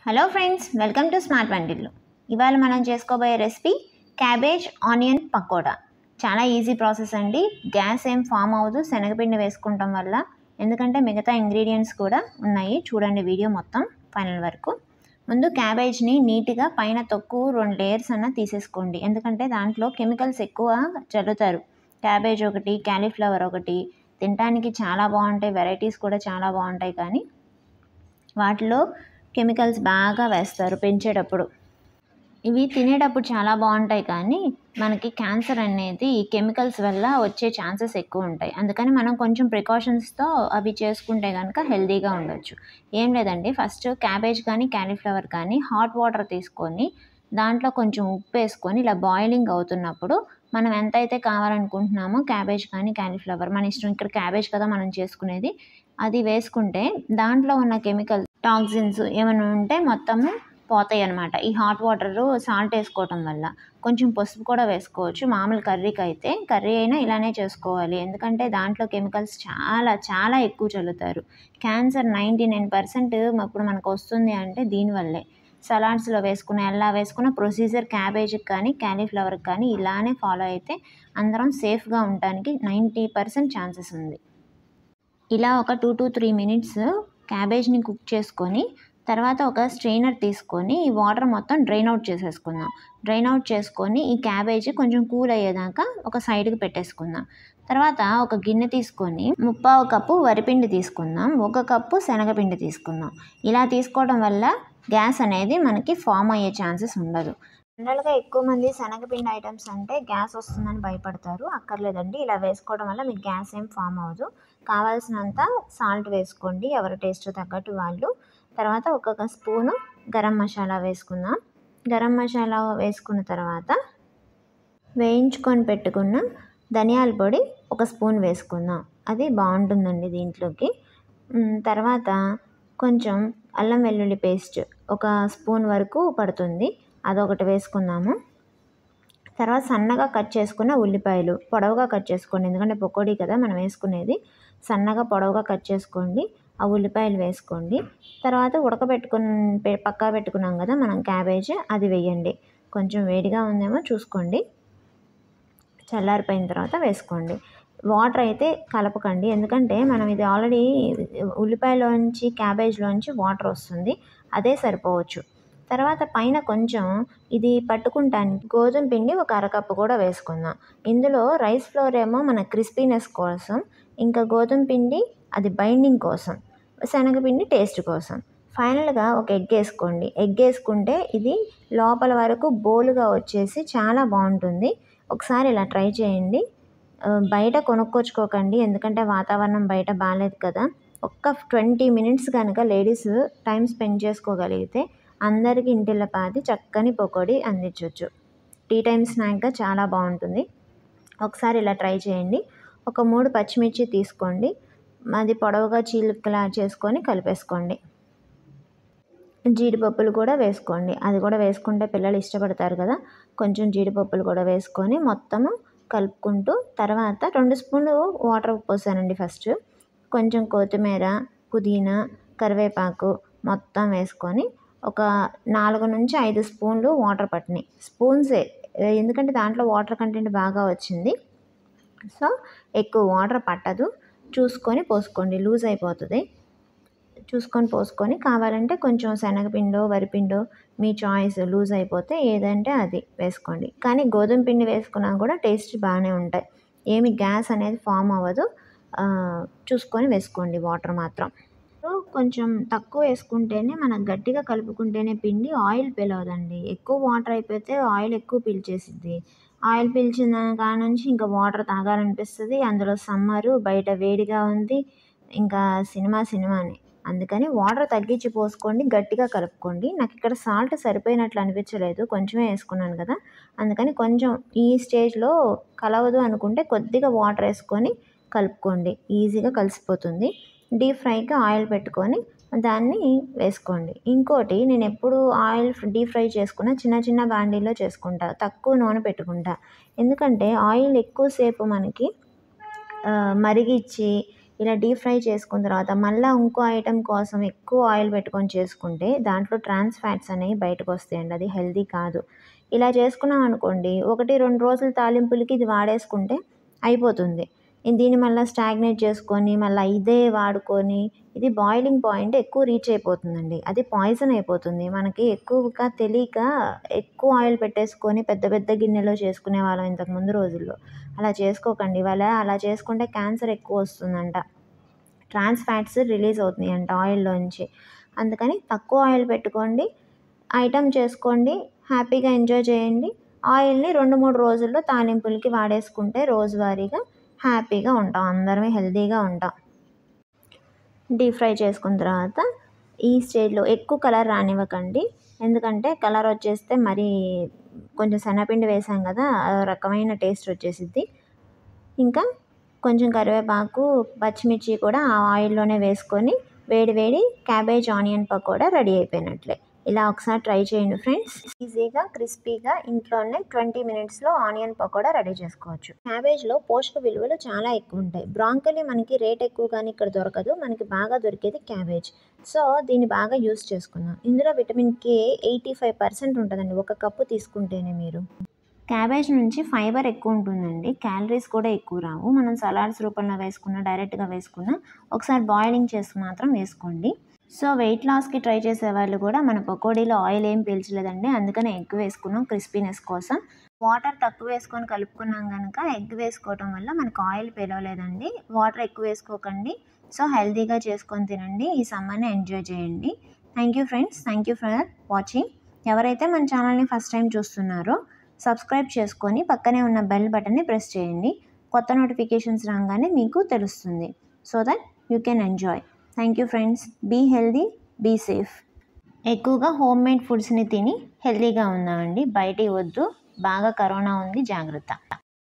hello friends welcome to smart వంటిల్లు ఇవాళ మనం చేసుకోబోయే రెసిపీ క్యాబేజ్ ఆనియన్ పకోడా చాలా ఈజీ ప్రాసెస్ అండి గ్యాస్ ఏం ఫామ్ అవ్వదు శనగపిండి వేసుకుంటాం వల్ల ఎందుకంటే మిగతా ఇంగ్రీడియంట్స్ కూడా ఉన్నాయి చూడండి వీడియో మొత్తం ఫైనల్ వరకు ముందు క్యాబేజ్ని నీట్గా పైన తొక్కు రెండు లేయర్స్ అన్న తీసేసుకోండి ఎందుకంటే దాంట్లో కెమికల్స్ ఎక్కువ చల్లుతారు క్యాబేజ్ ఒకటి క్యాలీఫ్లవర్ ఒకటి తినడానికి చాలా బాగుంటాయి వెరైటీస్ కూడా చాలా బాగుంటాయి కానీ వాటిలో కెమికల్స్ బాగా వేస్తారు పెంచేటప్పుడు ఇవి తినేటప్పుడు చాలా బాగుంటాయి కానీ మనకి క్యాన్సర్ అనేది ఈ కెమికల్స్ వల్ల వచ్చే ఛాన్సెస్ ఎక్కువ ఉంటాయి అందుకని మనం కొంచెం ప్రికాషన్స్తో అవి చేసుకుంటే కనుక హెల్తీగా ఉండొచ్చు ఏం లేదండి ఫస్ట్ క్యాబేజ్ కానీ క్యాలీఫ్లవర్ కానీ హాట్ వాటర్ తీసుకొని దాంట్లో కొంచెం ఉప్పు వేసుకొని ఇలా బాయిలింగ్ అవుతున్నప్పుడు మనం ఎంతైతే కావాలనుకుంటున్నామో క్యాబేజ్ కానీ క్యాలీఫ్లవర్ మన ఇష్టం ఇక్కడ క్యాబేజ్ కదా మనం చేసుకునేది అది వేసుకుంటే దాంట్లో ఉన్న కెమికల్ టాక్సిన్స్ ఏమైనా ఉంటే మొత్తము పోతాయి అన్నమాట ఈ హాట్ వాటర్ సాల్ట్ వేసుకోవటం వల్ల కొంచెం పసుపు కూడా వేసుకోవచ్చు మామూలు కర్రీకి అయితే కర్రీ అయినా ఇలానే చేసుకోవాలి ఎందుకంటే దాంట్లో కెమికల్స్ చాలా చాలా ఎక్కువ చల్లుతారు క్యాన్సర్ నైంటీ నైన్ పర్సెంట్ ఇప్పుడు మనకు వస్తుంది అంటే దీనివల్లే సలాడ్స్లో వేసుకున్న ఎలా వేసుకున్న ప్రొసీజర్ క్యాబేజ్కి కానీ క్యాలీఫ్లవర్కి కానీ ఇలానే ఫాలో అయితే అందరం సేఫ్గా ఉండడానికి నైంటీ పర్సెంట్ ఛాన్సెస్ ఉంది ఇలా ఒక టూ టు త్రీ మినిట్స్ క్యాబేజ్ని కుక్ చేసుకొని తర్వాత ఒక స్ట్రెయినర్ తీసుకొని ఈ వాటర్ మొత్తం డ్రైన్ అవుట్ చేసేసుకుందాం డ్రైన్ అవుట్ చేసుకొని ఈ క్యాబేజ్ కొంచెం కూల్ అయ్యేదాకా ఒక సైడ్కి పెట్టేసుకుందాం తర్వాత ఒక గిన్నె తీసుకొని ముప్పావు కప్పు వరిపిండి తీసుకుందాం ఒక కప్పు శనగపిండి తీసుకుందాం ఇలా తీసుకోవడం వల్ల గ్యాస్ అనేది మనకి ఫామ్ అయ్యే ఛాన్సెస్ ఉండదు జనరల్గా ఎక్కువ మంది శనగపిండి ఐటమ్స్ అంటే గ్యాస్ వస్తుందని భయపడతారు అక్కర్లేదండి ఇలా వేసుకోవడం వల్ల మీకు గ్యాస్ ఏం ఫామ్ అవ్వదు కావాల్సినంత సాల్ట్ వేసుకోండి ఎవరి టేస్ట్ తగ్గట్టు వాళ్ళు తర్వాత ఒక్కొక్క స్పూను గరం మసాలా వేసుకుందాం గరం మసాలా వేసుకున్న తర్వాత వేయించుకొని పెట్టుకున్న ధనియాల పొడి ఒక స్పూన్ వేసుకుందాం అది బాగుంటుందండి దీంట్లోకి తర్వాత కొంచెం అల్లం వెల్లుల్లి పేస్ట్ ఒక స్పూన్ వరకు పడుతుంది అదొకటి వేసుకుందాము తర్వాత సన్నగా కట్ చేసుకున్న ఉల్లిపాయలు పొడవుగా కట్ చేసుకోండి ఎందుకంటే పకోడీ కదా మనం వేసుకునేది సన్నగా పొడవుగా కట్ చేసుకోండి ఆ ఉల్లిపాయలు వేసుకోండి తర్వాత ఉడకబెట్టుకుని పక్కా పెట్టుకున్నాం కదా మనం క్యాబేజ్ అది వేయండి కొంచెం వేడిగా ఉందేమో చూసుకోండి చల్లారిపోయిన తర్వాత వేసుకోండి వాటర్ అయితే కలపకండి ఎందుకంటే మనం ఇది ఆల్రెడీ ఉల్లిపాయలోంచి క్యాబేజ్లోంచి వాటర్ వస్తుంది అదే సరిపోవచ్చు తర్వాత పైన కొంచెం ఇది పట్టుకుంటానికి గోధుమ పిండి ఒక అరకప్పు కూడా వేసుకుందాం ఇందులో రైస్ ఫ్లోర్ ఏమో మన క్రిస్పీనెస్ కోసం ఇంకా గోధుమ పిండి అది బైండింగ్ కోసం శనగపిండి టేస్ట్ కోసం ఫైనల్గా ఒక ఎగ్ వేసుకోండి ఎగ్ వేసుకుంటే ఇది లోపల వరకు బోలుగా వచ్చేసి చాలా బాగుంటుంది ఒకసారి ఇలా ట్రై చేయండి బయట కొనుక్కొచ్చుకోకండి ఎందుకంటే వాతావరణం బయట బాగాలేదు కదా ఒక్క ట్వంటీ మినిట్స్ కనుక లేడీస్ టైం స్పెండ్ చేసుకోగలిగితే అందరికీ ఇంటిల్లపాది చక్కని పకోడీ అందించవచ్చు టీ టైం స్నాక్గా చాలా బాగుంటుంది ఒకసారి ఇలా ట్రై చేయండి ఒక మూడు పచ్చిమిర్చి తీసుకోండి అది పొడవుగా చీలికలా చేసుకొని కలిపేసుకోండి జీడిపప్పులు కూడా వేసుకోండి అది కూడా వేసుకుంటే పిల్లలు ఇష్టపడతారు కదా కొంచెం జీడిపప్పులు కూడా వేసుకొని మొత్తము కలుపుకుంటూ తర్వాత రెండు స్పూన్లు వాటర్ పోసానండి ఫస్ట్ కొంచెం కొత్తిమీర పుదీనా కరివేపాకు మొత్తం వేసుకొని ఒక నాలుగు నుంచి ఐదు స్పూన్లు వాటర్ పట్టినాయి స్పూన్సే ఎందుకంటే దాంట్లో వాటర్ కంటెంట్ బాగా వచ్చింది సో ఎక్కువ వాటర్ పట్టదు చూసుకొని పోసుకోండి లూజ్ అయిపోతుంది చూసుకొని పోసుకొని కావాలంటే కొంచెం శనగపిండో వరిపిండో మీ చాయిస్ లూజ్ అయిపోతే ఏదంటే అది వేసుకోండి కానీ గోధుమ పిండి వేసుకున్నా కూడా టేస్ట్ బాగానే ఉంటాయి ఏమి గ్యాస్ అనేది ఫామ్ అవ్వదు చూసుకొని వేసుకోండి వాటర్ మాత్రం కొంచెం తక్కువ వేసుకుంటేనే మనం గట్టిగా కలుపుకుంటేనే పిండి ఆయిల్ పిలవదండి ఎక్కువ వాటర్ అయిపోతే ఆయిల్ ఎక్కువ పీల్చేసిద్ది ఆయిల్ పీల్చిన కాడ నుంచి ఇంకా వాటర్ తాగాలనిపిస్తుంది అందులో సమ్మరు బయట వేడిగా ఉంది ఇంకా సినిమా సినిమాని అందుకని వాటర్ తగ్గించి పోసుకోండి గట్టిగా కలుపుకోండి నాకు ఇక్కడ సాల్ట్ సరిపోయినట్లు అనిపించలేదు కొంచెమే వేసుకున్నాను కదా అందుకని కొంచెం ఈ స్టేజ్లో కలవదు అనుకుంటే కొద్దిగా వాటర్ వేసుకొని కలుపుకోండి ఈజీగా కలిసిపోతుంది డీప్ ఫ్రైకి ఆయిల్ పెట్టుకొని దాన్ని వేసుకోండి ఇంకోటి నేను ఎప్పుడు ఆయిల్ డీప్ ఫ్రై చేసుకున్న చిన్న చిన్న బాండీలో చేసుకుంటా తక్కువ నూనె పెట్టుకుంటా ఎందుకంటే ఆయిల్ ఎక్కువసేపు మనకి మరిగిచ్చి ఇలా డీప్ ఫ్రై చేసుకున్న తర్వాత మళ్ళీ ఇంకో ఐటెం కోసం ఎక్కువ ఆయిల్ పెట్టుకొని చేసుకుంటే దాంట్లో ట్రాన్స్ ఫ్యాట్స్ అనేవి బయటకు వస్తాయండి అది హెల్దీ కాదు ఇలా చేసుకున్నాం అనుకోండి ఒకటి రెండు రోజుల తాలింపులకి ఇది వాడేసుకుంటే అయిపోతుంది దీన్ని మళ్ళీ స్టాగ్నేట్ చేసుకొని మళ్ళీ ఇదే వాడుకొని ఇది బాయిలింగ్ పాయింట్ ఎక్కువ రీచ్ అయిపోతుందండి అది పాయిజన్ అయిపోతుంది మనకి ఎక్కువగా తెలియక ఎక్కువ ఆయిల్ పెట్టేసుకొని పెద్ద పెద్ద గిన్నెలో చేసుకునే వాళ్ళం ఇంతకు ముందు రోజుల్లో అలా చేసుకోకండి ఇవాళ అలా చేసుకుంటే క్యాన్సర్ ఎక్కువ వస్తుందంట ట్రాన్స్ ఫ్యాట్స్ రిలీజ్ అవుతున్నాయి అంట ఆయిల్లోంచి అందుకని తక్కువ ఆయిల్ పెట్టుకోండి ఐటమ్ చేసుకోండి హ్యాపీగా ఎంజాయ్ చేయండి ఆయిల్ని రెండు మూడు రోజుల్లో తాలింపులకి వాడేసుకుంటే రోజువారీగా హ్యాపీగా ఉంటాం అందరమే హెల్తీగా ఉంటాం డీప్ ఫ్రై చేసుకున్న తర్వాత ఈ స్టేజ్లో ఎక్కువ కలర్ రానివ్వకండి ఎందుకంటే కలర్ వచ్చేస్తే మరి కొంచెం శనగపిండి వేసాం కదా అదో రకమైన టేస్ట్ వచ్చేసిద్ది ఇంకా కొంచెం కరివేపాకు పచ్చిమిర్చి కూడా ఆ ఆయిల్లోనే వేసుకొని వేడి వేడి క్యాబేజ్ ఆనియన్ పకోడా రెడీ అయిపోయినట్లే ఇలా ఒకసారి ట్రై చేయండి ఫ్రెండ్స్ ఈజీగా క్రిస్పీగా ఇంట్లోనే ట్వంటీ మినిట్స్లో ఆనియన్ పకోడా రెడీ చేసుకోవచ్చు క్యాబేజ్లో పోషక విలువలు చాలా ఎక్కువ ఉంటాయి బ్రాంకలీ మనకి రేట్ ఎక్కువ కానీ ఇక్కడ దొరకదు మనకి బాగా దొరికేది క్యాబేజ్ సో దీన్ని బాగా యూస్ చేసుకుందాం ఇందులో vitamin K eighty five percent ఉంటుందండి ఒక కప్పు తీసుకుంటేనే మీరు క్యాబేజ్ నుంచి ఫైబర్ ఎక్కువ ఉంటుందండి క్యాలరీస్ కూడా ఎక్కువ రావు మనం సలాడ్స్ రూపంలో వేసుకున్న డైరెక్ట్గా వేసుకున్న ఒకసారి బాయిలింగ్ చేసి మాత్రం వేసుకోండి సో వెయిట్ లాస్కి ట్రై చేసే వాళ్ళు కూడా మన పకోడీలో ఆయిల్ ఏం పీల్చలేదండి అందుకనే ఎగ్ వేసుకున్నాం క్రిస్పీనెస్ కోసం వాటర్ తక్కువ వేసుకొని కలుపుకున్నాం కనుక ఎగ్ వేసుకోవటం వల్ల మనకు ఆయిల్ పిలవలేదండి వాటర్ ఎక్కువ వేసుకోకండి సో హెల్తీగా చేసుకొని తినండి ఈ సమ్మర్ని ఎంజాయ్ చేయండి thank you friends thank you for watching ఎవరైతే మన ఛానల్ని ఫస్ట్ టైం చూస్తున్నారో సబ్స్క్రైబ్ చేసుకొని పక్కనే ఉన్న బెల్ బటన్ని ప్రెస్ చేయండి కొత్త నోటిఫికేషన్స్ రాగానే మీకు తెలుస్తుంది so that you can enjoy thank you friends be healthy be safe ఎక్కువగా హోమ్ మేడ్ ఫుడ్స్ని తిని హెల్తీగా ఉన్నామండి బయటికి వద్దు బాగా కరోనా ఉంది జాగ్రత్త